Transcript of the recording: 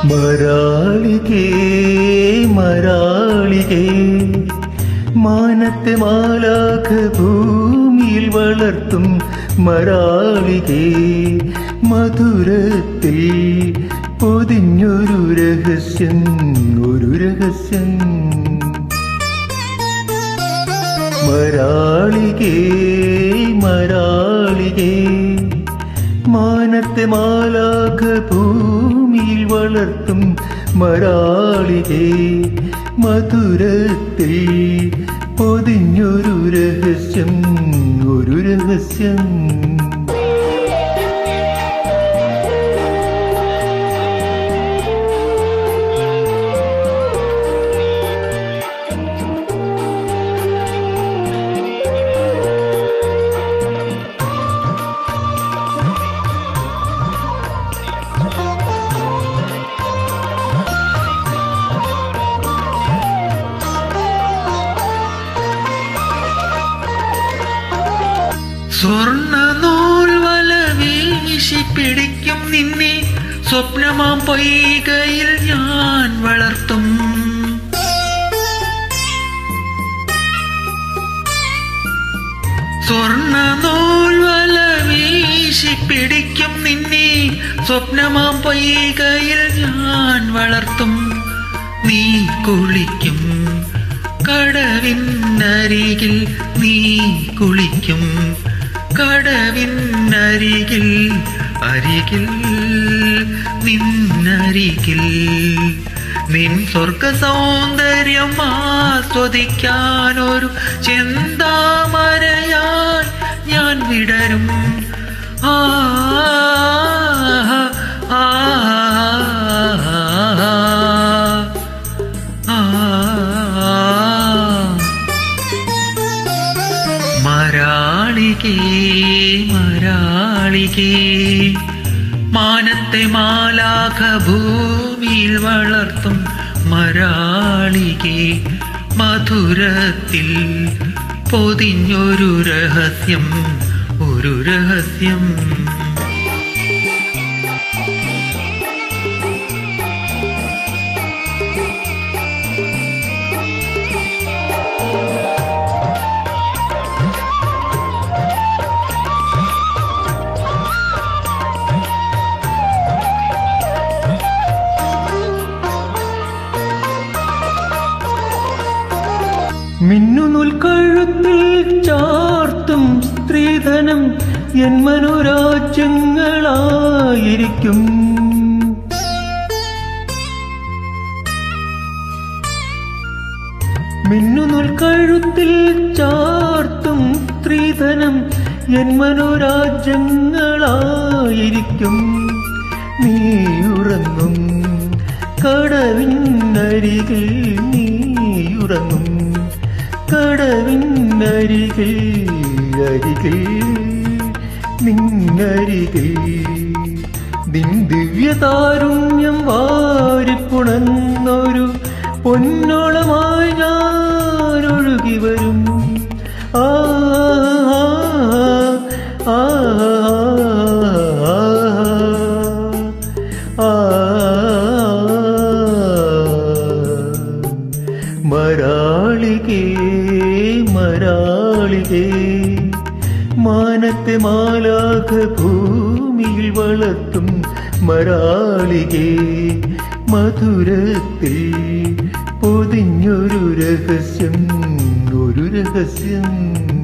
മരാളികേ മരാളികേ മാനത്തെ മാലാഖ ഭൂമിയിൽ വളർത്തും മരാളികേ മധുരത്തിൽ പൊതിഞ്ഞൊരു രഹസ്യം ഒരു രഹസ്യം മരാളികേ മരാളികേ മാനത്തെ മാലാഖ ഭൂമിയിൽ വളർത്തും മരാളികേ മധുരത്തിൽ പൊതിഞ്ഞൊരു രഹസ്യം ഒരു രഹസ്യം സ്വർണ്ണ നൂൽ വല വീശി പിടിക്കും നിന്നെ സ്വപ്നമാം പൊയ്കയിൽ ഞാൻ വളർത്തും സ്വർണ്ണ നൂൽ വല വീശി പിടിക്കും നിന്നെ സ്വപ്നമാം പൊയ്കയിൽ ഞാൻ വളർത്തും നീ കുളിക്കും കടവിനരികിൽ നീ കുളിക്കും കടവിനരികിൽ അരികിൽ നിന്നരികിൽ നിൻ സ്വർഗ സൗന്ദര്യം ആസ്വദിക്കാനൊരു ചെന്താമരയായി ഞാൻ വിടരും ആ ആ, ആ, മരാളികേ മരാളികേ മാനത്തെ മാലാഖ ഭൂമിയിൽ വളർത്തും മരാളികേ മധുരത്തിൽ പൊതിഞ്ഞൊരു രഹസ്യം ഒരു രഹസ്യം മിന്നുനൂൽ കഴുത്തിൽ ചാർത്തും സ്ത്രീധനം എൻ മനോരാജ്യങ്ങളായിരിക്കും മിന്നുനൂൽ കഴുത്തിൽ ചാർത്തും സ്ത്രീധനം എൻ മനോരാജ്യങ്ങളായിരിക്കും നീ ഉറങ്ങും കടവിനരികിൽ നീ ഉറങ്ങും കടവിനരികിൽ അരികിൽ നിന്നരികിൽ നിൻ ദിവ്യതാരുണ്യം വാരിപ്പുണന്നൊരു പൊന്നോളമായി ഞാൻ ഒഴുകി വരും ആ ആ, ആ, ആ, ആ. മരാളികേ മരാളികേ മാനത്തെ മാലാഖ ഭൂമിയിൽ വളർത്തും മരാളികേ മധുരത്തിൽ പൊതിഞ്ഞൊരു രഹസ്യം ഒരു രഹസ്യം